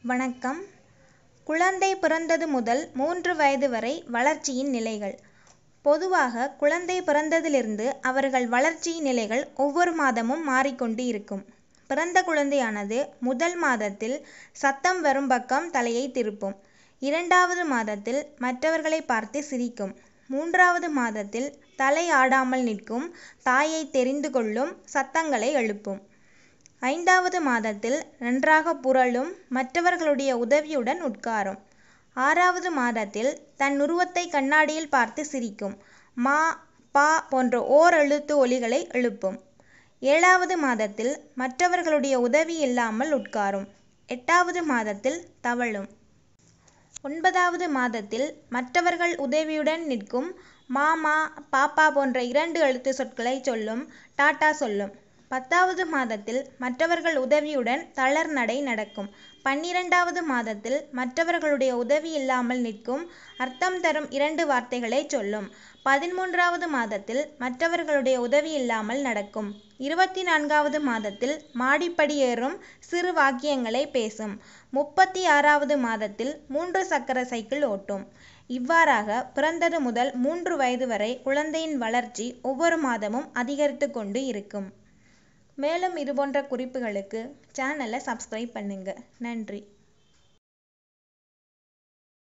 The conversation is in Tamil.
வணக்கம் குழந்தை பிறந்தது முதல் மூன்று வயது வரை வளர்ச்சியின் நிலைகள் பொதுவாக குழந்தை பிறந்ததிலிருந்து அவர்கள் வளர்ச்சியின் நிலைகள் ஒவ்வொரு மாதமும் மாறிக்கொண்டு இருக்கும் பிறந்த குழந்தையானது முதல் மாதத்தில் சத்தம் வரும் பக்கம் தலையை திருப்பும் இரண்டாவது மாதத்தில் மற்றவர்களை பார்த்து சிரிக்கும் மூன்றாவது மாதத்தில் தலை ஆடாமல் நிற்கும் தாயை தெரிந்து கொள்ளும் சத்தங்களை எழுப்பும் ஐந்தாவது மாதத்தில் நன்றாக புரளும் மற்றவர்களுடைய உதவியுடன் உட்காரும் ஆறாவது மாதத்தில் தன் உருவத்தை கண்ணாடியில் பார்த்து சிரிக்கும் மா பா போன்ற ஓர் எழுத்து ஒலிகளை எழுப்பும் ஏழாவது மாதத்தில் மற்றவர்களுடைய உதவி இல்லாமல் உட்காரும் எட்டாவது மாதத்தில் தவழும் ஒன்பதாவது மாதத்தில் மற்றவர்கள் உதவியுடன் நிற்கும் மாமா பாப்பா போன்ற இரண்டு எழுத்து சொற்களை சொல்லும் டாட்டா சொல்லும் பத்தாவது மாதத்தில் மற்றவர்கள் உதவியுடன் தளர் நடை நடக்கும் பன்னிரெண்டாவது மாதத்தில் மற்றவர்களுடைய உதவி இல்லாமல் நிற்கும் அர்த்தம் தரும் இரண்டு வார்த்தைகளை சொல்லும் பதிமூன்றாவது மாதத்தில் மற்றவர்களுடைய உதவி இல்லாமல் நடக்கும் இருபத்தி நான்காவது மாதத்தில் மாடிப்படி ஏறும் சிறு வாக்கியங்களை பேசும் முப்பத்தி ஆறாவது மாதத்தில் மூன்று சக்கர சைக்கிள் ஓட்டும் இவ்வாறாக பிறந்தது முதல் மூன்று வயது வரை குழந்தையின் வளர்ச்சி ஒவ்வொரு மாதமும் அதிகரித்து கொண்டு இருக்கும் மேலும் இதுபோன்ற குறிப்புகளுக்கு சேனலை சப்ஸ்கிரைப் பண்ணுங்க நன்றி